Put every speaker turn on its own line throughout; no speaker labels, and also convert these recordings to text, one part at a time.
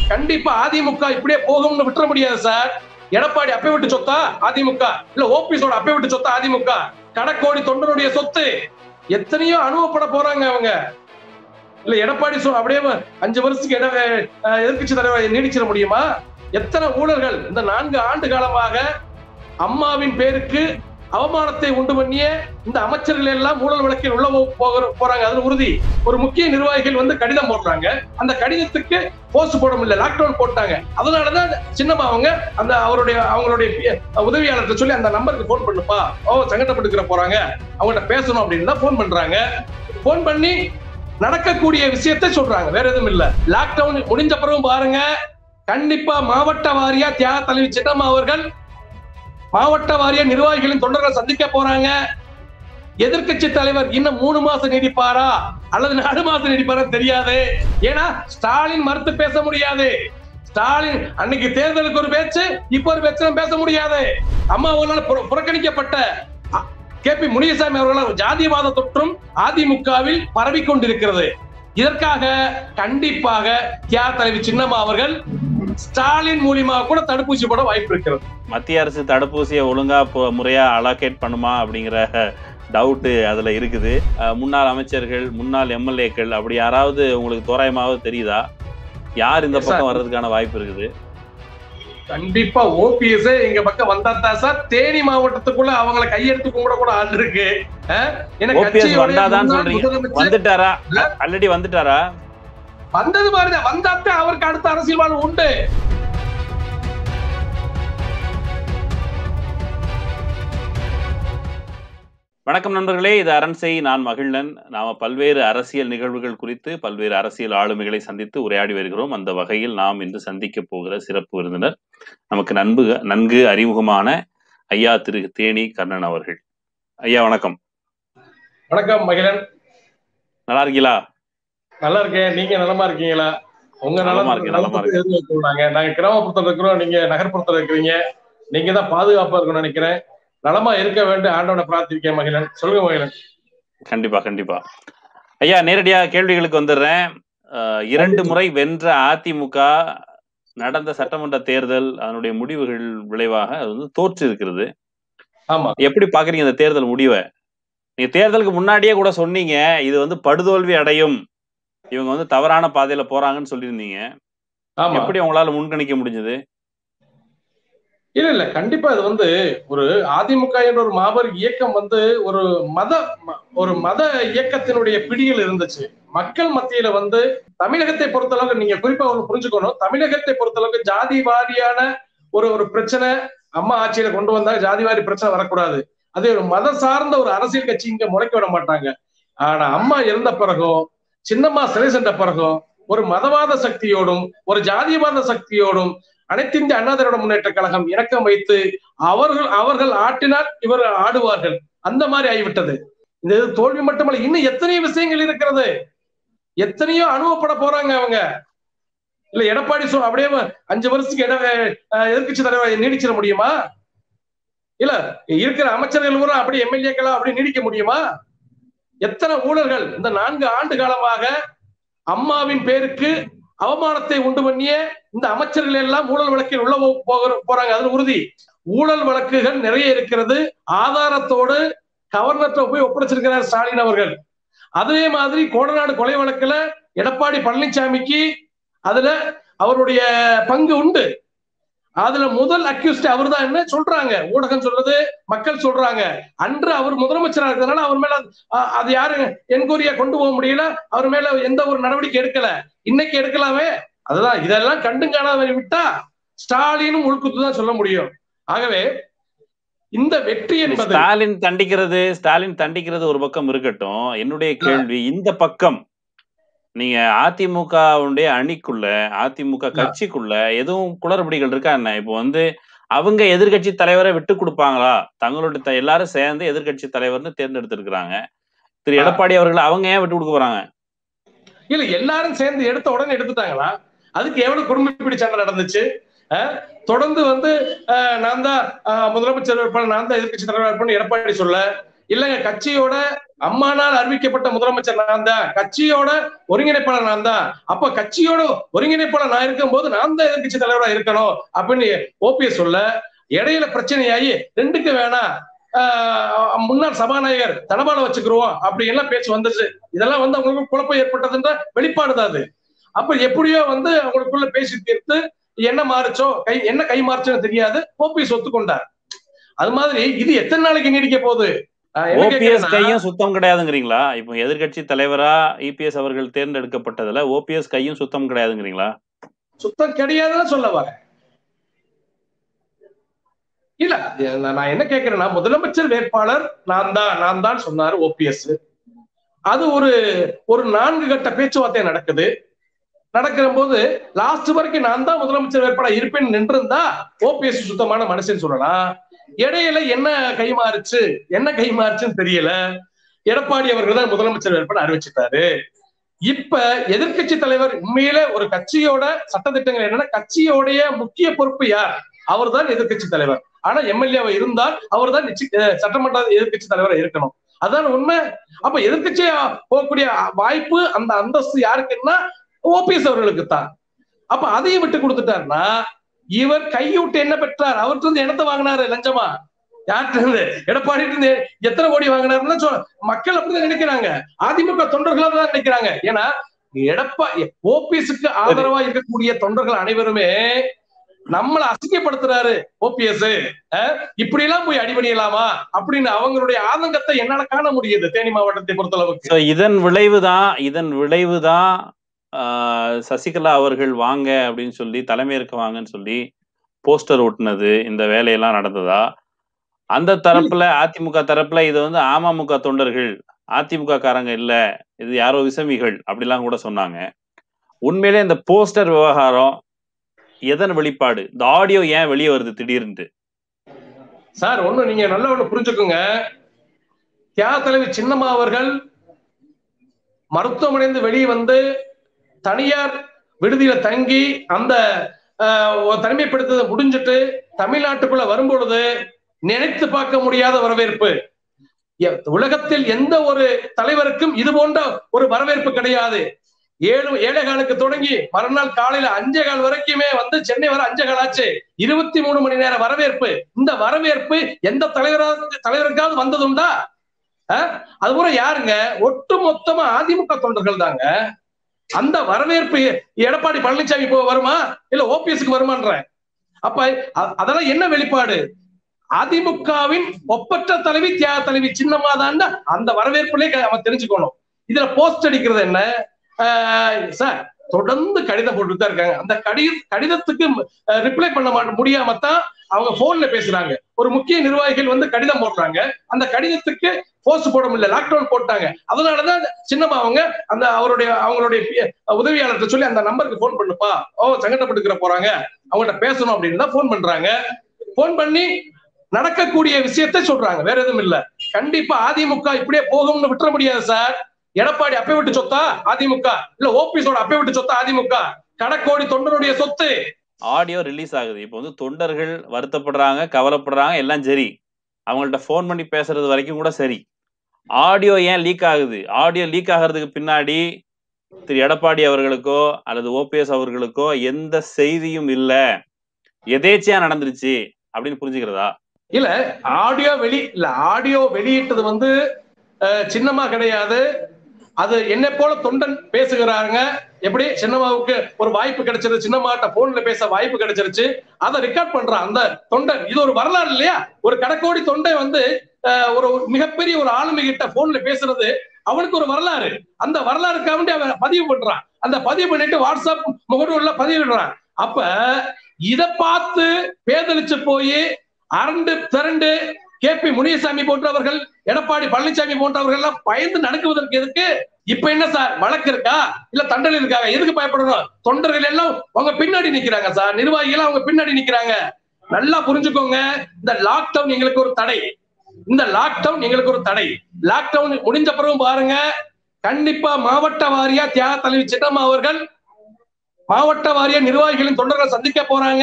கண்டிப்பா அதிமுக இப்படியே போகும்னு விட்டுற முடியாது சார் எடப்பாடி அப்பை விட்டு சொத்தா அதிமுக இல்ல ஓபிஎஸோட அப்பை விட்டு சொத்தா அதிமுக கடக்கோடி தொண்டனுடைய சொத்து எத்தனையோ அனுபவப்பட போறாங்க அவங்க இல்ல எடப்பாடி சொ அப்படியே அஞ்சு வருஷத்துக்கு எட எதிர்கட்சி தலைவர் நீடிச்சிட முடியுமா எத்தனை ஊழல்கள் இந்த நான்கு ஆண்டு காலமாக அம்மாவின் பேருக்கு அவமானத்தை உண்டு பண்ணிய இந்த அமைச்சர்கள் எல்லாம் ஊழல் வழக்கில் உள்ள போக- போறாங்க அது உறுதி ஒரு முக்கிய நிர்வாகிகள் வந்து கடிதம் போடுறாங்க அந்த கடிதத்துக்கு போஸ்ட் போட முடியல லாக்டவுன் போட்டாங்க அதனாலதான் சின்னம்மா அவங்க அந்த அவருடைய அவங்களுடைய பி- உதவியாளர்கிட்ட சொல்லி அந்த நம்பருக்கு போன் பண்ணுப்பா ஓ சங்கடப்பட்டுக்கிற போறாங்க அவங்கள்ட்ட பேசணும் அப்படின்னு தான் போன் பண்றாங்க போன் பண்ணி நடக்கக்கூடிய விஷயத்தை சொல்றாங்க வேற எதுவும் இல்ல லாக்டவுன் முடிஞ்ச பிறகும் பாருங்க கண்டிப்பா மாவட்ட வாரியா தியாக தலைவி சின்னம்மா அவர்கள் மாவட்ட வாரிய நிர்வாகிகளின் தொண்டர்கள் சந்திக்க போறாங்க எதிர்க்கட்சி தலைவர் இன்னும் மூணு மாசம் நீடிப்பாரா அல்லது நாலு மாசம் நீடிப்பாரா தெரியாது ஏன்னா ஸ்டாலின் மறுத்து பேச முடியாது ஸ்டாலின் அன்னைக்கு தேர்தலுக்கு ஒரு பேச்சு இப்ப ஒரு பேச்சு பேச முடியாது அம்மா அவர்களால் புற- புறக்கணிக்கப்பட்ட கே பி முனியசாமி அவர்களால் ஜாதிவாத தொற்றும் அதிமுகவில் பரவி கொண்டிருக்கிறது இதற்காக கண்டிப்பாக தியாக தலைவி சின்னம்மா அவர்கள் ஸ்டாலின் மூலியமா கூட தடுப்பூசி போட வாய்ப்பு இருக்கிறது
மத்திய அரசு தடுப்பூசியை ஒழுங்கா போ- முறையா அலோகேட் பண்ணுமா அப்படிங்கிற டவுட்டு அதுல இருக்குது அஹ், முன்னாள் அமைச்சர்கள் முன்னாள் எம்எல்ஏக்கள் அப்படி யாராவது உங்களுக்கு தோராயமாவது தெரியுதா யார் இந்த
Yes,
பக்கம்
sir.
வர்றதுக்கான வாய்ப்பு இருக்குது
கண்டிப்பா ஓபிஎஸ் எங்க பக்கம் வந்தா தான் சார் தேனி மாவட்டத்துக்குள்ள அவங்கள கையெடுத்து கும்பிட கூட ஆள் இருக்கு அஹ், ஏன்னா
ஓபிஎஸ்
கட்சியோட
வந்தாதான்
முன்னாள்
சொல்றீங்க
முதலமைச்சர்
வந்துட்டாரா ஆல்ரெடி வந்துட்டாரா
வந்தது பாருங்க வந்தாத்தான் அவருக்கு அடுத்த அரசியல் வாழ்வு உண்டு
வணக்கம் நண்பர்களே இது அரண்சை நான் மகிழ்நன் நாம பல்வேறு அரசியல் நிகழ்வுகள் குறித்து பல்வேறு அரசியல் ஆளுமைகளை சந்தித்து உரையாடி வருகிறோம் அந்த வகையில் நாம் இன்று சந்திக்க போகிற சிறப்பு விருந்தினர் நமக்கு நன்பு நன்கு அறிமுகமான ஐயா திரு தேனி கர்ணன் அவர்கள் ஐயா வணக்கம்
வணக்கம் மகிழன்
நல்லா இருக்கீங்களா
நல்லா இருக்கேன் நீங்க நலமா இருக்கீங்களா உங்க
நலமா
நலம்
இருக்கேன், நலமா இருக்கேன்.
எதிர்பார்க்கிறாங்க நாங்க கிராமப்புறத்துல இருக்கிறோம் நீங்க நகர்ப்புறத்துல இருக்கிறீங்க நீங்க தான் பாதுகாப்பா இருக்கணும்னு நினைக்கிறேன் நலமா இருக்க வேண்டும் ஆண்டவனை பிரார்த்திருக்கேன் மகிழன் சொல்லுங்க மகிழன்
கண்டிப்பா கண்டிப்பா ஐயா நேரடியா கேள்விகளுக்கு வந்துடுறேன் அஹ், இரண்டு முறை வென்ற அதிமுக நடந்த சட்டமன்ற தேர்தல் அதனுடைய முடிவுகள் விளைவாக அது வந்து தோற்று இருக்கிறது
ஆமா
எப்படி பாக்குறீங்க இந்த தேர்தல் முடிவை நீங்க தேர்தலுக்கு முன்னாடியே கூட சொன்னீங்க இது வந்து படுதோல்வி அடையும் இவங்க வந்து தவறான பாதையில போறாங்கன்னு சொல்லியிருந்தீங்க
ஆமா
எப்படி உங்களால முன்கணிக்க முடிஞ்சது
இல்ல இல்ல கண்டிப்பா இது வந்து ஒரு அதிமுக என்ற ஒரு மாபெரும் இயக்கம் வந்து ஒரு மத ம- ஒரு மத இயக்கத்தினுடைய பிடியில் இருந்துச்சு மக்கள் மத்தியில வந்து தமிழகத்தை பொறுத்தளவுக்கு நீங்க குறிப்பா ஒண்ணு புரிஞ்சுக்கணும் தமிழகத்தை பொறுத்தளவுக்கு ஜாதி வாரியான ஒரு ஒரு பிரச்சனை அம்மா ஆட்சியில கொண்டு வந்தாங்க ஜாதி வாரி பிரச்சனை வரக்கூடாது அதே ஒரு மத சார்ந்த ஒரு அரசியல் கட்சி இங்க முளைக்க விட மாட்டாங்க ஆனா அம்மா இருந்த பிறகும் சின்னம்மா சிறை சென்ற பிறகும் ஒரு மதவாத சக்தியோடும் ஒரு ஜாதிவாத சக்தியோடும் அனைத்து இந்திய அண்ணா திராவிட முன்னேற்ற கழகம் இணக்கம் வைத்து அவர்கள் அவர்கள் ஆட்டினால் இவர்கள் ஆடுவார்கள் அந்த மாதிரி ஆகிவிட்டது இந்த இது தோல்வி மட்டுமல்ல இன்னும் எத்தனையோ விஷயங்கள் இருக்கிறது எத்தனையோ அனுபவப்பட போறாங்க அவங்க இல்ல எடப்பாடி சொ அப்படியே அஞ்சு வருஷத்துக்கு எட எதிர்கட்சி தலைவர் நீடிச்சிட முடியுமா இல்ல இருக்கிற அமைச்சர்கள் கூட அப்படி எம்எல்ஏக்களா அப்படி நீடிக்க முடியுமா எத்தனை ஊழல்கள் இந்த நான்கு ஆண்டு காலமாக அம்மாவின் பேருக்கு அவமானத்தை உண்டு பண்ணிய இந்த அமைச்சர்கள் எல்லாம் ஊழல் வழக்கில் உள்ள போக- போறாங்க அது உறுதி ஊழல் வழக்குகள் நிறைய இருக்கிறது ஆதாரத்தோடு கவர்னர்ட்ட போய் ஒப்படைச்சிருக்கிறார் ஸ்டாலின் அவர்கள் அதே மாதிரி கோடநாடு கொலை வழக்குல எடப்பாடி பழனிசாமிக்கு அதுல அவருடைய பங்கு உண்டு அதுல முதல் அக்யூஸ்ட் அவர் தான் என்ன சொல்றாங்க ஊடகம் சொல்றது மக்கள் சொல்றாங்க அன்று அவர் முதலமைச்சரா இருக்கிறதுனால அவர் மேல அ- அது யாரு என்கொயரியா கொண்டு போக முடியல அவர் மேல எந்த ஒரு நடவடிக்கை எடுக்கல இன்னைக்கு எடுக்கலாமே அதுதான் இதெல்லாம் கண்டும் காணாத விட்டா ஸ்டாலினும் உள்குத்து தான் சொல்ல முடியும் ஆகவே இந்த வெற்றி என்பது
ஸ்டாலின் தண்டிக்கிறது ஸ்டாலின் தண்டிக்கிறது ஒரு பக்கம் இருக்கட்டும் என்னுடைய கேள்வி இந்த பக்கம் நீங்க அதிமுகவுடைய அணிக்குள்ள அதிமுக கட்சிக்குள்ள எதுவும் குளறுபடிகள் இருக்கா என்ன இப்போ வந்து அவங்க எதிர்க்கட்சி தலைவரை விட்டு கொடுப்பாங்களா தங்களுடைய த- எல்லாரும் சேர்ந்து எதிர்க்கட்சி தலைவர்னு தேர்ந்தெடுத்திருக்கிறாங்க திரு
ஆ.
எடப்பாடி அவர்கள் அவங்க ஏன் விட்டு கொடுக்க போறாங்க
இல்ல எல்லாரும் சேர்ந்து எடுத்த உடனே எடுத்துட்டாங்களா அதுக்கு எவ்வளவு குடும்ப பிடி சண்டை நடந்துச்சு அஹ், தொடர்ந்து வந்து அஹ், நான் தான் அஹ், முதலமைச்சர் வேட்பாளர் நான் தான் எதிர்கட்சி தலைவர் வேட்பாளர் எடப்பாடி சொல்ல இல்லங்க கட்சியோட அம்மானால் அறிவிக்கப்பட்ட முதலமைச்சர் நான் தான் கட்சியோட ஒருங்கிணைப்பாளர் நான் தான் அப்ப கட்சியோட ஒருங்கிணைப்பாளர் நான் இருக்கும் போது நான் தான் எதிர்கட்சி தலைவரா இருக்கணும் அப்படின்னு ஓபிஎஸ் சொல்ல இடையில பிரச்சனையாகி ரெண்டுக்கு வேணாம் ஆஹ் முன்னாள் சபாநாயகர் தனபால வச்சுக்கிறோம் அப்படி எல்லாம் பேச்சு வந்துச்சு இதெல்லாம் வந்து அவங்களுக்கு குழப்பம் ஏற்பட்டதுன்ற வெளிப்பாடு தான் அது அப்ப எப்படியோ வந்து அவங்களுக்குள்ள பேசி தீர்த்து என்ன மாறுச்சோ கை என்ன கை மாறுச்சோன்னு தெரியாது ஓபிஎஸ் ஒத்துக்கொண்டார் அது மாதிரி இது எத்தனை நாளைக்கு நீடிக்க போகுது ஆஹ் என்ன
ஓபிஎஸ்
கேக்குறேன்னா,
கையும் சுத்தம் கிடையாதுங்கிறீங்களா இப்போ எதிர்க்கட்சி தலைவரா இபிஎஸ் அவர்கள் தேர்ந்தெடுக்கப்பட்டதுல ஓபிஎஸ் கையும் சுத்தம் கிடையாதுங்கிறீங்களா
சுத்தம் கிடையாதுன்னு சொல்ல வரேன் இல்ல நான் நான் என்ன கேட்கிறேன்னா முதலமைச்சர் வேட்பாளர் நான் தான் நான் தான் சொன்னாரு ஓபிஎஸ் அது ஒரு ஒரு நான்கு கட்ட பேச்சுவார்த்தை நடக்குது நடக்கிற போது லாஸ்ட் வரைக்கும் நான் தான் முதலமைச்சர் வேட்பாளர் இருப்பேன் நின்றிருந்தா ஓபிஎஸ் சுத்தமான மனுஷன் சொல்லலாம் இடையில என்ன கைமாறுச்சு என்ன கைமாறுச்சுன்னு தெரியல எடப்பாடி அவர்கள் தான் முதலமைச்சர் வேட்பாளர் அறிவிச்சிட்டாரு இப்ப எதிர்க்கட்சி தலைவர் உண்மையில ஒரு கட்சியோட சட்டத்திட்டங்கள் என்னன்னா கட்சியோடைய முக்கிய பொறுப்பு யார் அவர்தான் எதிர்க்கட்சி தலைவர் ஆனா எம்எல்ஏவா இருந்தால் அவர் தான் சட்டமன்ற எதிர்க்கட்சி தலைவரா இருக்கணும் அதான் உண்மை அப்ப எதிர்க்கட்சியா போகக்கூடிய வாய்ப்பு அந்த அந்தஸ்து யாருக்குன்னா ஓபிஎஸ் அவர்களுக்கு தான் அப்ப அதையும் விட்டு கொடுத்துட்டாருன்னா இவர் கையூட்டு என்ன பெற்றார் அவர்கிட்ட இருந்து இடத்த வாங்கினாரு லஞ்சமா யார்கிட்ட இருந்து எடப்பாடி இருந்து எத்தனை கோடி வாங்கினாருன்னு சொல்ல மக்கள் அப்படிதான் நினைக்கிறாங்க அதிமுக தொண்டர்களா தான் நினைக்கிறாங்க ஏன்னா எடப்பா ஓபிஎஸ்க்கு ஆதரவா இருக்கக்கூடிய தொண்டர்கள் அனைவருமே நம்மள அசிங்கப்படுத்துறாரு ஓபிஎஸ் இப்படி எல்லாம் போய் அடிபணியலாமா அப்படின்னு அவங்களுடைய ஆதங்கத்தை என்னால காண முடியுது தேனி மாவட்டத்தை பொறுத்தளவுக்கு
So, இதன் விளைவுதான் இதன் விளைவுதான் ஆஹ், சசிகலா அவர்கள் வாங்க அப்படின்னு சொல்லி தலைமையேற்க வாங்கன்னு சொல்லி போஸ்டர் ஒட்டுனது இந்த வேலையெல்லாம் நடந்ததா அந்த தரப்புல அதிமுக தரப்புல இது வந்து அமமுக தொண்டர்கள் அதிமுக காரங்க இல்ல இது யாரோ விசமிகள் அப்படிலாம் கூட சொன்னாங்க உண்மையிலே இந்த போஸ்டர் விவகாரம் எதன் வெளிப்பாடு இந்த ஆடியோ ஏன் வெளியே வருது திடீர்னு
சார் ஒண்ணு நீங்க நல்ல ஒண்ணு புரிஞ்சுக்குங்க தியாக தலைவி சின்னம்மா அவர்கள் மருத்துவமனைந்து வெளியே வந்து தனியார் விடுதியில தங்கி அந்த ஆஹ், ஒரு தனிமைப்படுத்ததை முடிஞ்சிட்டு தமிழ்நாட்டுக்குள்ள வரும்பொழுது நினைத்து பார்க்க முடியாத வரவேற்பு எ- உலகத்தில் எந்த ஒரு தலைவருக்கும் இது போன்ற ஒரு வரவேற்பு கிடையாது ஏழு ஏழை காலுக்கு தொடங்கி மறுநாள் காலையில அஞ்சே கால் வரைக்குமே வந்து சென்னை வர அஞ்சே கால் ஆச்சு இருபத்தி மூணு மணி நேர வரவேற்பு இந்த வரவேற்பு எந்த தலைவரா தலைவருக்காவது வந்ததுண்டா அஹ்? அது கூட யாருங்க ஒட்டு மொத்தமா அதிமுக தொண்டர்கள் தாங்க அந்த வரவேற்பு எடப்பாடி பழனிசாமி போ வருமா இல்ல ஓபிஎஸ்க்கு வருமான்ற அப்ப அ- அதெல்லாம் என்ன வெளிப்பாடு அதிமுகவின் ஒப்பற்ற தலைவி தியாக தலைவி சின்னம்மா தான் அந்த வரவேற்புலே க- அவன் தெரிஞ்சுக்கணும் இதுல போஸ்ட் அடிக்கிறது என்ன ஆஹ் சார் தொடர்ந்து கடிதம் போட்டுட்டு தான் இருக்காங்க அந்த கடித கடிதத்துக்கு ரிப்ளை பண்ண மாட்ட முடியாம தான் அவங்க போன்ல பேசுறாங்க ஒரு முக்கிய நிர்வாகிகள் வந்து கடிதம் போடுறாங்க அந்த கடிதத்துக்கு போஸ்ட் போட முடியல லாக்டவுன் போட்டாங்க அதனாலதான் சின்னம்மா அவங்க அந்த அவருடைய அவங்களுடைய பி- உதவியாளர்கிட்ட சொல்லி அந்த நம்பருக்கு போன் பண்ணுப்பா ஓ சங்கடப்பட்டுக்கிற போறாங்க அவங்ககிட்ட பேசணும் அப்படின்னு தான் போன் பண்றாங்க போன் பண்ணி நடக்கக்கூடிய விஷயத்தை சொல்றாங்க வேற எதுவும் இல்ல கண்டிப்பா அதிமுக இப்படியே போகும்னு விட்டுற முடியாது சார் எடப்பாடி அப்பை விட்டு சொத்தா அதிமுக இல்ல ஓபிஎஸோட அப்பை விட்டு சொத்தா அதிமுக கடக்கோடி தொண்டருடைய சொத்து
ஆடியோ ரிலீஸ் ஆகுது இப்போ வந்து தொண்டர்கள் வருத்தப்படுறாங்க கவலைப்படுறாங்க எல்லாம் சரி அவங்கள்ட்ட ஃபோன் பண்ணி பேசுறது வரைக்கும் கூட சரி ஆடியோ ஏன் லீக் ஆகுது ஆடியோ லீக் ஆகிறதுக்கு பின்னாடி திரு எடப்பாடி அவர்களுக்கோ அல்லது ஓபிஎஸ் அவர்களுக்கோ எந்த செய்தியும் இல்ல எதேச்சியா நடந்துருச்சு அப்படின்னு புரிஞ்சுக்கிறதா
இல்ல ஆடியோ வெளி இல்ல ஆடியோ வெளியிட்டது வந்து அஹ், சின்னமா கிடையாது அது என்னை போல தொண்டன் பேசுகிறாங்க எப்படி சின்னம்மாவுக்கு ஒரு வாய்ப்பு கிடைச்சிருச்சு சின்னம்மாட்ட போன்ல பேச வாய்ப்பு கிடைச்சிருச்சு அதை ரெக்கார்ட் பண்றான் அந்த தொண்டன் இது ஒரு வரலாறு இல்லையா ஒரு கடக்கோடி தொண்டை வந்து அஹ், ஒரு ஒரு மிகப்பெரிய ஒரு ஆளுமை கிட்ட போன்ல பேசுறது அவனுக்கு ஒரு வரலாறு அந்த வரலாறுக்காக வேண்டி அவன் பதிவு பண்றான் அந்த பதிவு பண்ணிட்டு வாட்ஸ்அப் முகநூல்ல பதிவிடுறான் அப்ப இத பார்த்து பேதலிச்சு போய் அரண்டு திரண்டு கே பி முனியசாமி போன்றவர்கள் எடப்பாடி பழனிசாமி போன்றவர்கள் எல்லாம் பயந்து நடக்குவதற்கு எதுக்கு இப்ப என்ன சார் வழக்கு இருக்கா இல்ல தண்டனை இருக்காங்க எதுக்கு பயப்படணும் தொண்டர்கள் எல்லாம் அவங்க பின்னாடி நிக்கிறாங்க சார் நிர்வாகிகள் அவங்க பின்னாடி நிக்கிறாங்க நல்லா புரிஞ்சுக்கோங்க இந்த லாக்டவுன் எங்களுக்கு ஒரு தடை இந்த லாக்டவுன் எங்களுக்கு ஒரு தடை லாக்டவுன் முடிஞ்ச பிறகும் பாருங்க கண்டிப்பா மாவட்ட வாரியா தியாக தலைவி சின்னம்மா அவர்கள் மாவட்ட வாரியா நிர்வாகிகளின் தொண்டர்களை சந்திக்க போறாங்க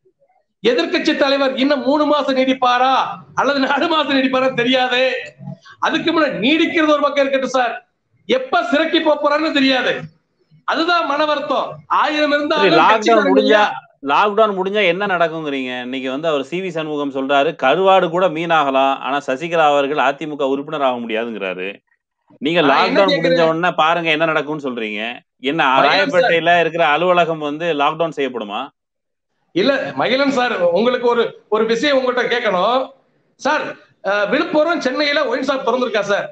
எதிர்க்கட்சி தலைவர் இன்னும் மூணு மாசம் நீடிப்பாரா அல்லது நாலு மாசம் நீடிப்பாரா தெரியாது அதுக்கு முன்னாடி நீடிக்கிறது ஒரு பக்கம் இருக்கட்டும் சார் எப்ப சிறைக்கு போப் போறான்னு தெரியாது அதுதான் மன வருத்தம் ஆயிரம்
சரி
இருந்தாலும்
லாக்டவுன்
கட்சிக்காரங்க
முடிஞ்சா லாக்டவுன் முடிஞ்சா என்ன நடக்குங்கிறீங்க இன்னைக்கு வந்து அவர் சி வி சண்முகம் சொல்றாரு கருவாடு கூட மீனாகலாம் ஆனா சசிகலா அவர்கள் அதிமுக உறுப்பினர் ஆக முடியாதுங்கிறாரு நீங்க
நான் என்ன
லாக்டவுன் முடிஞ்ச
கேக்குறேன்
உடனே பாருங்க என்ன நடக்கும்னு சொல்றீங்க என்ன
மகேஷ் சார்
ராயப்பேட்டையில இருக்கிற அலுவலகம் வந்து லாக்டவுன் செய்யப்படுமா
இல்ல மகிழன் சார் உங்களுக்கு ஒரு ஒரு விஷயம் உங்ககிட்ட கேட்கணும் சார் அஹ், விழுப்புரம் சென்னையில ஒயின் ஷாப் திறந்திருக்கா சார்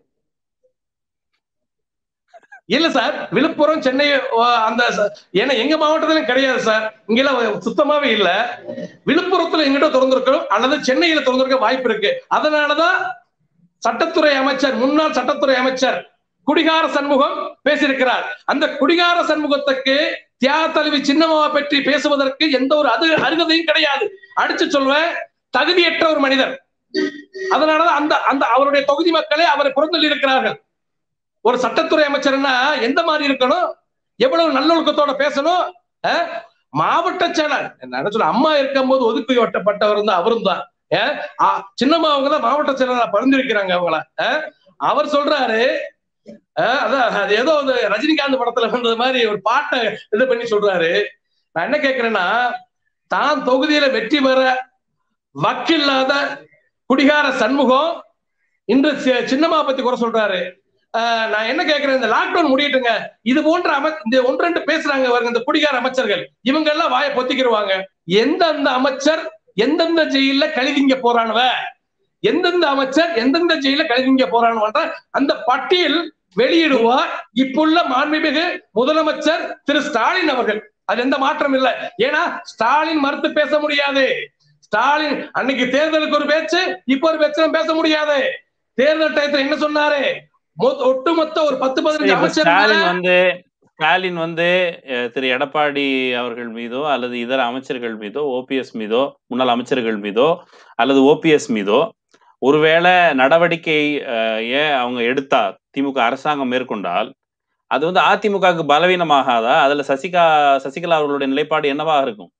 இல்ல சார் விழுப்புரம் சென்னை அஹ், அந்த ச- ஏன்னா எங்க மாவட்டத்திலும் கிடையாது சார் இங்கெல்லாம் சுத்தமாவே இல்ல விழுப்புரத்துல எங்கிட்ட திறந்திருக்கணும் அல்லது சென்னையில திறந்திருக்க வாய்ப்பு இருக்கு அதனாலதான் சட்டத்துறை அமைச்சர் முன்னாள் சட்டத்துறை அமைச்சர் குடிகார சண்முகம் பேசியிருக்கிறார் அந்த குடிகார சண்முகத்துக்கு தியாக தலைவி சின்னம்மாவை பற்றி பேசுவதற்கு எந்த ஒரு அது அருகதையும் கிடையாது அடிச்சு சொல்வேன் தகுதியற்ற ஒரு மனிதர் அதனாலதான் அந்த அந்த அவருடைய தொகுதி மக்களே அவரை புறந்தள்ளி இருக்கிறார்கள் ஒரு சட்டத்துறை அமைச்சர்னா எந்த மாதிரி இருக்கணும் எவ்வளவு நல்லொழுக்கத்தோட பேசணும் அஹ்? மாவட்ட செயலர் நான் என்ன சொல்ல அம்மா இருக்கும்போது ஒதுக்கி ஒட்டப்பட்டவர் தான் அவரும் தான் அஹ்? ஆ, சின்னம்மா அவங்க தான் மாவட்ட செயலரா பரிந்துரைக்கிறாங்க அவங்கள அஹ்? அவர் சொல்றாரு அஹ், அதான் அது ஏதோ ஒரு ரஜினிகாந்த் படத்துல வந்தது மாதிரி ஒரு பாட்டை இது பண்ணி சொல்றாரு நான் என்ன கேக்குறேன்னா தான் தொகுதியில வெற்றி பெற வக்கில்லாத குடிகார சண்முகம் இன்று சி- சின்னம்மா பத்தி குறை சொல்றாரு ஆஹ் நான் என்ன கேக்குறேன் இந்த லாக்டவுன் முடியட்டுங்க இது போன்ற அமை இந்த ஒன்று ரெண்டு பேசுறாங்க பாருங்க இந்த குடிகார அமைச்சர்கள் இவங்க எல்லாம் வாயை பொத்திக்கிருவாங்க எந்தெந்த அமைச்சர் எந்தெந்த ஜெயில கழுவிங்க போறானுவ எந்தெந்த அமைச்சர் எந்தெந்த ஜெயில கழுவிங்க போறானுவன்ற அந்த பட்டியல் வெளியிடுவார் இப்புள்ள மாண்புமிகு முதலமைச்சர் திரு ஸ்டாலின் அவர்கள் அது எந்த மாற்றம் இல்லை ஏன்னா ஸ்டாலின் மறுத்து பேச முடியாது ஸ்டாலின் அன்னைக்கு தேர்தலுக்கு ஒரு பேச்சு இப்ப ஒரு பேச்சு பேச முடியாது தேர்தல் டயத்துல என்ன சொன்னாரு மொ- ஒட்டுமொத்த ஒரு பத்து
சரி,
பதினஞ்சு
இப்ப
அமைச்சர்
ஸ்டாலின் வந்து ஸ்டாலின் வந்து அஹ், திரு எடப்பாடி அவர்கள் மீதோ அல்லது இதர அமைச்சர்கள் மீதோ ஓபிஎஸ் மீதோ முன்னாள் அமைச்சர்கள் மீதோ அல்லது ஓபிஎஸ் மீதோ ஒருவேளை நடவடிக்கை அஹ், ஏன் அவங்க எடுத்தா திமுக அரசாங்கம் மேற்கொண்டால் அது வந்து அதிமுகவுக்கு பலவீனமாகாதா அதுல சசிகா சசிகலா அவர்களுடைய நிலைப்பாடு என்னவாக இருக்கும்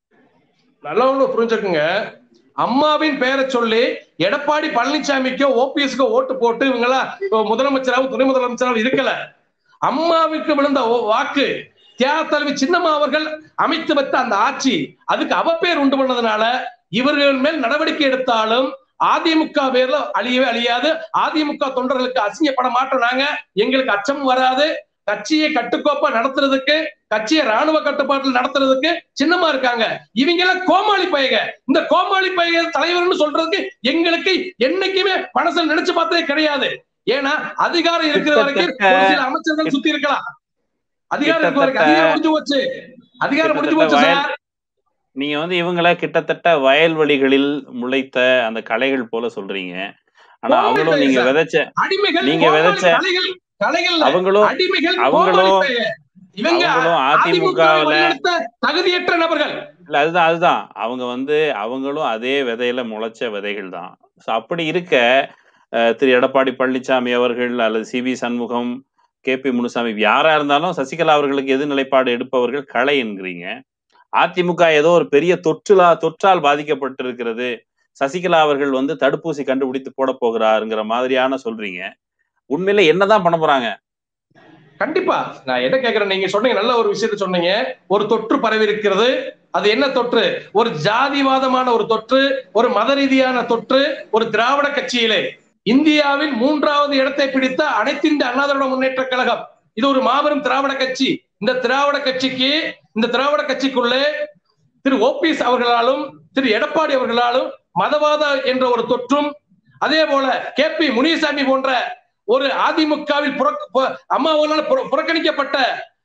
நல்லா ஒண்ணு புரிஞ்சுக்குங்க அம்மாவின் பெயரை சொல்லி எடப்பாடி பழனிசாமிக்கோ ஓபிஎஸ்க்கோ ஓட்டு போட்டு இவங்கெல்லாம் இப்போ முதலமைச்சராகவும் துணை முதலமைச்சராகவும் இருக்கல அம்மாவுக்கு விழுந்த ஓ- வாக்கு தியாக தலைவி சின்னம்மா அவர்கள் அமைத்து வைத்த அந்த ஆட்சி அதுக்கு அவப்பேர் உண்டு பண்ணதுனால இவர்கள் மேல் நடவடிக்கை எடுத்தாலும் அதிமுக பேர்ல அழியவே அழியாது அதிமுக தொண்டர்களுக்கு அசிங்கப்பட மாட்டோம் நாங்க எங்களுக்கு அச்சம் வராது கட்சியை கட்டுக்கோப்பா நடத்துறதுக்கு கட்சியை ராணுவ கட்டுப்பாட்டில் நடத்துறதுக்கு சின்னமா இருக்காங்க இவங்க எல்லாம் கோமாளி பையக இந்த கோமாளி பையக தலைவர்னு சொல்றதுக்கு எங்களுக்கு என்னைக்குமே மனசுல நினைச்சு பார்த்ததே கிடையாது ஏன்னா அதிகாரம் இருக்கிற வரைக்கும் ஒரு சில அமைச்சர்கள் சுத்தி இருக்கலாம் அதிகாரம் இருக்கிற வரைக்கும் அதிகாரம் முடிஞ்சு போச்சு அதிகாரம் முடிஞ்சு போச்சு
கிட்டத்தட்ட
சார்
நீங்க வந்து இவங்கள கிட்டத்தட்ட வயல்வெளிகளில் முளைத்த அந்த கலைகள் போல சொல்றீங்க ஆனா
கோமாளி
அவங்களும்
பையன்
நீங்க
சார்.
விதைச்ச
அடிமைகள்
நீங்க
கோமாளி
விதைச்ச-
கலைகள் கலைகள்
அவங்களும்
அடிமைகள்
அவங்களும்
கோமாளி பையக. இவங்க
அவங்களும்
அதிமுக
அதிமுகவுல
வழிநடத்த தகுதியற்ற நபர்கள்
இல்ல அதுதான் அதுதான் அவங்க வந்து அவங்களும் அதே விதையில முளைச்ச விதைகள் தான் ஸோ அப்படி இருக்க அஹ், திரு எடப்பாடி பழனிசாமி அவர்கள் அல்லது C V Shanmugam K P Munusamy யாரா இருந்தாலும் சசிகலா அவர்களுக்கு எது நிலைப்பாடு எடுப்பவர்கள் கலை என்கிறீங்க அதிமுக ஏதோ ஒரு பெரிய தொற்றுலா தொற்றால் பாதிக்கப்பட்டிருக்கிறது சசிகலா அவர்கள் வந்து தடுப்பூசி கண்டுபிடித்து போட போகிறாருங்கிற மாதிரியான சொல்றீங்க உண்மையில என்னதான் பண்ண போறாங்க
கண்டிப்பா நான் என்ன கேக்குறேன் நீங்க சொன்னீங்க நல்ல ஒரு விஷயத்த சொன்னீங்க ஒரு தொற்று பரவி இருக்கிறது அது என்ன தொற்று ஒரு ஜாதிவாதமான ஒரு தொற்று ஒரு மத ரீதியான தொற்று ஒரு திராவிட கட்சியிலே இந்தியாவில் மூன்றாவது இடத்தை பிடித்த அனைத்து இந்திய அண்ணா திராவிட முன்னேற்ற கழகம் இது ஒரு மாபெரும் திராவிட கட்சி இந்த திராவிட கட்சிக்கு இந்த திராவிட கட்சிக்குள்ளே திரு ஓபிஎஸ் அவர்களாலும் திரு எடப்பாடி அவர்களாலும் மதவாத என்ற ஒரு தொற்றும் அதே போல கே பி முனிசாமி போன்ற ஒரு அதிமுகவில் புறக்க- பு- அம்மாவால் புற- புறக்கணிக்கப்பட்ட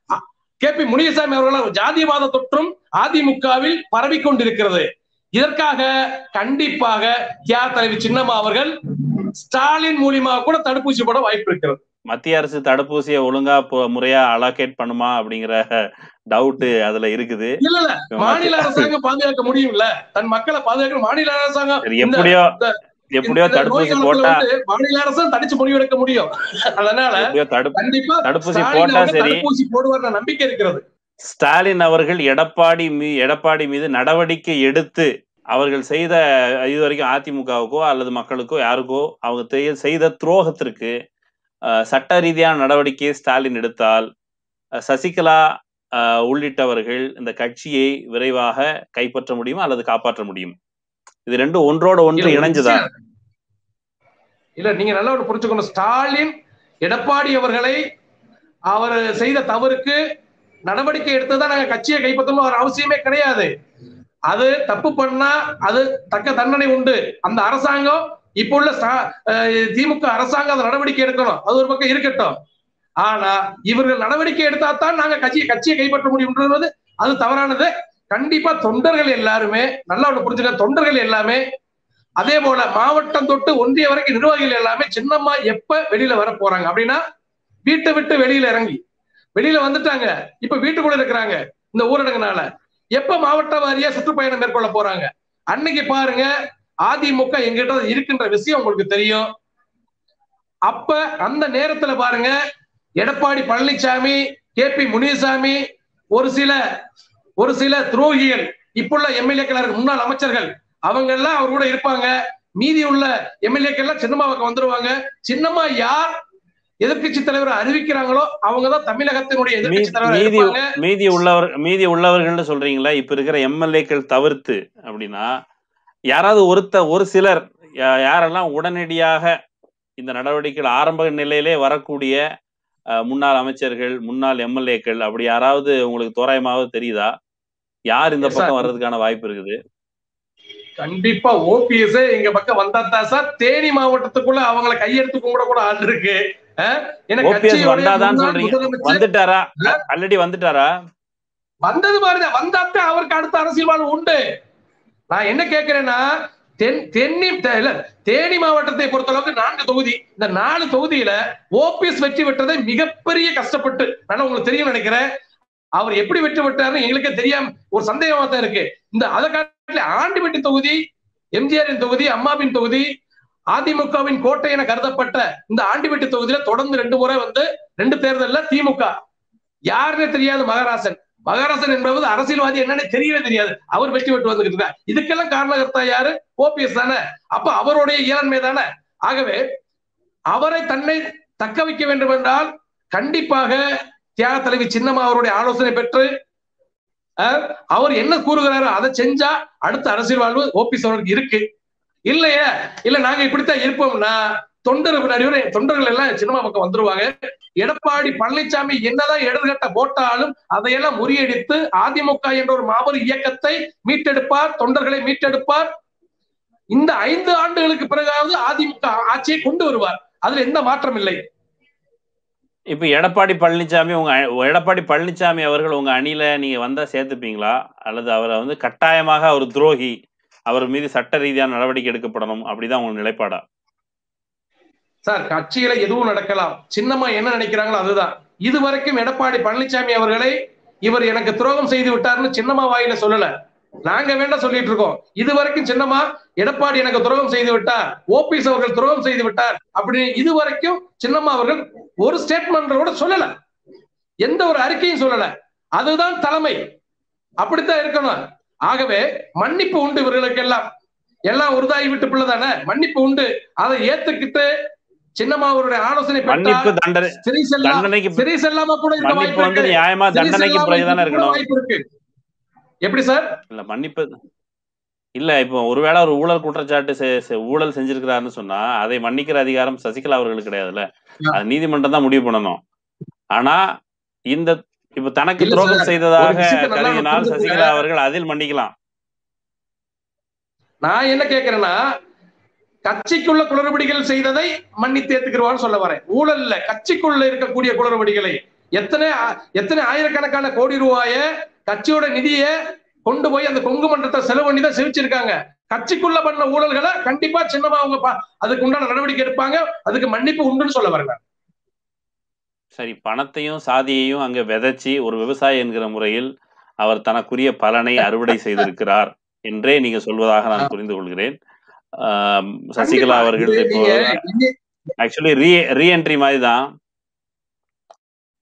கே பி முனியசாமி அவர்களால் ஜாதிவாத தொற்றும் அதிமுகவில் பரவி கொண்டிருக்கிறது இதற்காக கண்டிப்பாக தியா தலைவி சின்னம்மா அவர்கள் ஸ்டாலின் மூலியமா கூட தடுப்பூசி போட வாய்ப்பு இருக்கிறது
மத்திய அரசு தடுப்பூசியை ஒழுங்கா பு- முறையா அலோகேட் பண்ணுமா அப்படிங்கிற டவுட் அதுல இருக்குது
இல்ல இல்ல மாநில அரசாங்கம் பாதுகாக்க முடியும்ல தன் மக்களை பாதுகாக்க மாநில அரசாங்கம்
சரி,
இந்த-
எப்படியோ
இந்த-
எப்படியோ
இந்த நோய்
தடுப்பூசி
காலத்துல
போட்டா
வந்து மாநில அரசும் தடிச்சு முடிவெடுக்க முடியும் அதனால
எப்படியோ தடுப்பு
கண்டிப்பா
தடுப்பூசி
ஸ்டாலின்
போட்டா
அவர்கள்
சரி
தடுப்பூசி போடுவார் நம்பிக்கை இருக்கிறது
ஸ்டாலின் அவர்கள் எடப்பாடி மீ எடப்பாடி மீது நடவடிக்கை எடுத்து அவர்கள் செய்த இதுவரைக்கும் அதிமுகவுக்கோ அல்லது மக்களுக்கோ யாருக்கோ அவங்க தெய- செய்த துரோகத்திற்கு அஹ், சட்ட ரீதியான நடவடிக்கையை ஸ்டாலின் எடுத்தால் அஹ், சசிகலா அஹ், உள்ளிட்டவர்கள் இந்த கட்சியை விரைவாக கைப்பற்ற முடியுமா அல்லது காப்பாற்ற முடியும் இது ரெண்டும் ஒன்றோட ஒன்று
இல்ல, ஒரு
இணைஞ்சுதா
விஷயம். இல்ல நீங்க நல்லா ஒரு புரிஞ்சுக்கணும் ஸ்டாலின் எடப்பாடி அவர்களை அவர் செய்த தவறுக்கு நடவடிக்கை எடுத்ததான் நாங்க கட்சியை கைப்பற்றணும் ஒரு அவசியமே கிடையாது அது தப்பு பண்ணா அது தக்க தண்டனை உண்டு அந்த அரசாங்கம் இப்ப உள்ள ஸ்டா- அஹ் திமுக அரசாங்கம் அந்த நடவடிக்கை எடுக்கணும் அது ஒரு பக்கம் இருக்கட்டும் ஆனா இவர்கள் நடவடிக்கை எடுத்தா தான் நாங்க கட்சியை கட்சியை கைப்பற்ற முடியும்ன்றது அது தவறானது கண்டிப்பா தொண்டர்கள் எல்லாருமே நல்லா ஒண்ணு புரிஞ்சுக்க தொண்டர்கள் எல்லாமே அதே போல மாவட்டம் தொட்டு ஒன்றிய வரைக்கும் நிர்வாகிகள் எல்லாமே சின்னம்மா எப்ப வெளியில வர போறாங்க அப்படின்னா வீட்டை விட்டு வெளியில இறங்கி வெளியில வந்துட்டாங்க இப்ப வீட்டுக்குள்ள இருக்கிறாங்க இந்த ஊரடங்குனால எப்ப மாவட்ட வாரியா சுற்றுப்பயணம் மேற்கொள்ள போறாங்க அன்னைக்கு பாருங்க அதிமுக எங்கிட்ட இருக்கின்ற விஷயம் உங்களுக்கு தெரியும் அப்ப அந்த நேரத்துல பாருங்க எடப்பாடி பழனிசாமி கே பி முனியசாமி ஒரு சில ஒரு சில துரோகிகள் இப்புள்ள எம்எல்ஏக்கள் முன்னாள் அமைச்சர்கள் அவங்க எல்லாம் அவர் கூட இருப்பாங்க மீதி உள்ள எம்எல்ஏக்கள் எல்லாம் சின்னம்மாவுக்கு வந்துருவாங்க சின்னம்மா யார் எதிர்க்கட்சி தலைவர் அறிவிக்கிறாங்களோ அவங்கதான் தமிழகத்தினுடைய எதிர்க்கட்சி தலைவர்
மீதி
இருப்பாங்க
மீதி உள்ளவர் மீதி உள்ளவர்கள்னு சொல்றீங்களா இப்ப இருக்கிற எம்எல்ஏக்கள் தவிர்த்து அப்படின்னா யாராவது ஒருத்த ஒரு சிலர் யா- யாரெல்லாம் உடனடியாக இந்த நடவடிக்கைகள் ஆரம்ப நிலையிலே வரக்கூடிய அஹ், முன்னாள் அமைச்சர்கள் முன்னாள் எம்எல்ஏக்கள் அப்படி யாராவது உங்களுக்கு தோராயமாவது தெரியுதா யார் இந்த
Yes,
பக்கம்
sir.
வர்றதுக்கான வாய்ப்பு இருக்குது
கண்டிப்பா ஓபிஎஸ் எங்க பக்கம் வந்தா தான் சார் தேனி மாவட்டத்துக்குள்ள அவங்கள கையெடுத்து கும்பிட கூட ஆள் இருக்கு அஹ், ஏன்னா
ஓபிஎஸ்
கட்சியோட
வந்தாதான்
முன்னாள்
சொல்றீங்க
முதலமைச்சர்
வந்துட்டாரா ஆல்ரெடி வந்துட்டாரா
வந்தது பாருங்க வந்தாத்தான் அவருக்கு அடுத்த அரசியல் வாழ்வு உண்டு நான் என்ன கேட்கிறேன்னா தென் தென்னி தெ- இல்ல, தேனி மாவட்டத்தை பொறுத்தளவுக்கு நான்கு தொகுதி இந்த நாலு தொகுதியில ஓபிஎஸ் வெற்றி பெற்றதை மிகப்பெரிய கஷ்டப்பட்டு நான் உங்களுக்கு தெரியும் நினைக்கிறேன் அவர் எப்படி வெற்றி பெற்றாருன்னு எங்களுக்கே தெரியாம ஒரு சந்தேகமா தான் இருக்கு இந்த அதை காட்டில ஆண்டிபட்டி தொகுதி எம்ஜிஆரின் தொகுதி அம்மாவின் தொகுதி அதிமுகவின் கோட்டை என கருதப்பட்ட இந்த ஆண்டிபட்டி தொகுதியில தொடர்ந்து ரெண்டு முறை வந்து ரெண்டு தேர்தல்ல திமுக யாருன்னே தெரியாது மகராசன் மகாராசன் என்பது அரசியல்வாதி என்னன்னு தெரியவே தெரியாது அவர் வெற்றி பெற்று வந்துகிட்டு இருக்கார் இதுக்கெல்லாம் காரணகர்த்தா யாரு ஓபிஎஸ் தானே அப்ப அவருடைய இயலாண்மை தானே ஆகவே அவரை தன்னை தக்க வைக்க வேண்டும் என்றால் கண்டிப்பாக தியாக தலைவி சின்னம்மா அவருடைய ஆலோசனை பெற்று அஹ், அவர் என்ன கூறுகிறாரோ அதை செஞ்சா அடுத்த அரசியல் வாழ்வு ஓபிஎஸ் அவருக்கு இருக்கு இல்லையே இல்ல நாங்க இப்படித்தான் இருப்போம்னா தொண்டர் பின்னாடி தொண்டர்கள் எல்லாம் சினிமா பக்கம் வந்துருவாங்க எடப்பாடி பழனிசாமி என்னதான் இடர்கட்ட போட்டாலும் அதையெல்லாம் முறியடித்து அதிமுக என்ற ஒரு மாபெரும் இயக்கத்தை மீட்டெடுப்பார் தொண்டர்களை மீட்டெடுப்பார் இந்த ஐந்து ஆண்டுகளுக்கு பிறகாவது அதிமுக ஆட்சியை கொண்டு வருவார் அதுல எந்த மாற்றம் இல்லை
இப்ப எடப்பாடி பழனிசாமி உங்க அ- எடப்பாடி பழனிசாமி அவர்கள் உங்க அணியில நீங்க வந்தா சேர்த்துப்பீங்களா அல்லது அவரை வந்து கட்டாயமாக அவர் துரோகி அவர் மீது சட்ட ரீதியான நடவடிக்கை எடுக்கப்படணும் அப்படிதான் உங்க நிலைப்பாடா
சார் கட்சியில எதுவும் நடக்கலாம் சின்னம்மா என்ன நினைக்கிறாங்களோ அதுதான் இதுவரைக்கும் எடப்பாடி பழனிசாமி அவர்களை இவர் எனக்கு துரோகம் செய்து விட்டார்னு சின்னம்மா வாயில சொல்லல நாங்க வேண்டாம் சொல்லிட்டு இருக்கோம் இதுவரைக்கும் சின்னம்மா எடப்பாடி எனக்கு துரோகம் செய்து விட்டார் ஓபிஎஸ் அவர்கள் துரோகம் செய்து விட்டார் அப்படின்னு இதுவரைக்கும் சின்னம்மா அவர்கள் ஒரு ஸ்டேட்மெண்ட் கூட சொல்லல எந்த ஒரு அறிக்கையும் சொல்லல அதுதான் தலைமை அப்படித்தான் இருக்கணும் ஆகவே மன்னிப்பு உண்டு இவர்களுக்கு எல்லாம் எல்லாம் உருதாகி விட்டு பிள்ளை தானே மன்னிப்பு உண்டு அதை ஏத்துக்கிட்டு சின்னம்மா அவருடைய ஆலோசனை
மன்னிப்பு
பெற்றால்
தண்டனை
சிறை செல்லாம்
தண்டனைக்கு
சிறை செல்லாம கூட இருக்க
மன்னிப்பு
வாய்ப்பு
வந்து
இருக்கு
நியாயமா
சிறை
தண்டனைக்கு
செல்லாம
பிறகுதானே
இருக்க கூட
இருக்கணும்
வாய்ப்பு இருக்கு எப்படி சார்
இல்ல மன்னிப்பு இல்ல இப்போ ஒருவேளை ஒரு ஊழல் குற்றச்சாட்டு செ- செ- ஊழல் செஞ்சிருக்கிறாருன்னு சொன்னா அதை மன்னிக்கிற அதிகாரம் சசிகலா அவர்களுக்கு கிடையாதுல்ல அது நீதிமன்றம் தான் முடிவு பண்ணணும் ஆனா இந்த இப்ப தனக்கு
இல்ல
துரோகம்
சார், ஒரு
செய்ததாக
விஷயத்தை நல்லா
கருதினால்
புரிஞ்சுக்கோங்க.
சசிகலா அவர்கள் அதில் மன்னிக்கலாம்
நான் என்ன கேக்குறேன்னா கட்சிக்குள்ள குளறுபடிகள் செய்ததை மன்னித்து ஏத்துக்கிறவான்னு சொல்ல வரேன் ஊழல்ல கட்சிக்குள்ள இருக்கக்கூடிய குளறுபடிகளை எத்தனை ஆ- எத்தனை ஆயிரக்கணக்கான கோடி ரூபாய கட்சியோட நிதிய கொண்டு போய் அந்த கொங்கு மன்றத்தை செலவு பண்ணி தான் செவிச்சிருக்காங்க கட்சிக்குள்ள பண்ண ஊழல்களை கண்டிப்பா சின்னமா அவங்க பா- அதுக்கு உண்டான நடவடிக்கை எடுப்பாங்க அதுக்கு மன்னிப்பு உண்டுன்னு சொல்ல வரேன் நான்.
சரி பணத்தையும் சாதியையும் அங்க விதைச்சி ஒரு விவசாயி என்கிற முறையில் அவர் தனக்குரிய பலனை அறுவடை செய்திருக்கிறார் என்றே நீங்க சொல்வதாக நான் புரிந்து கொள்கிறேன் ஆம், சசிகலா
கண்டிப்பா.
அவர்கள்
இது
இப்போ
நீங்க இன்னி-
ஆக்சுவலி ரீ ரீஎன்ட்ரி மாதிரி தான்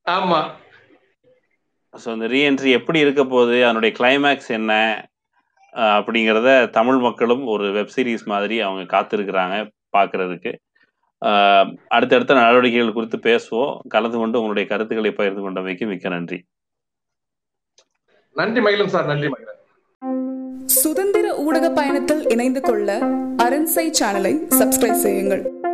ஆமா
ஸோ இந்த ரீஎன்ட்ரி எப்படி இருக்க போகுது அதனுடைய கிளைமேக்ஸ் என்ன அஹ், அப்படிங்கிறத தமிழ் மக்களும் ஒரு வெப் சீரிஸ் மாதிரி அவங்க காத்திருக்கிறாங்க பார்க்கறதுக்கு அஹ், அடுத்தடுத்த நடவடிக்கைகள் குறித்து பேசுவோம் கலந்து கொண்டு உங்களுடைய கருத்துக்களை பகிர்ந்து கொண்டமைக்கு மிக்க நன்றி
நன்றி மகிழன் சார் நன்றி மகிழன்
சுதந்திர ஊடக பயணத்தில் இணைந்து கொள்ள அரண்சை சேனலை சப்ஸ்கிரைப் செய்யுங்கள்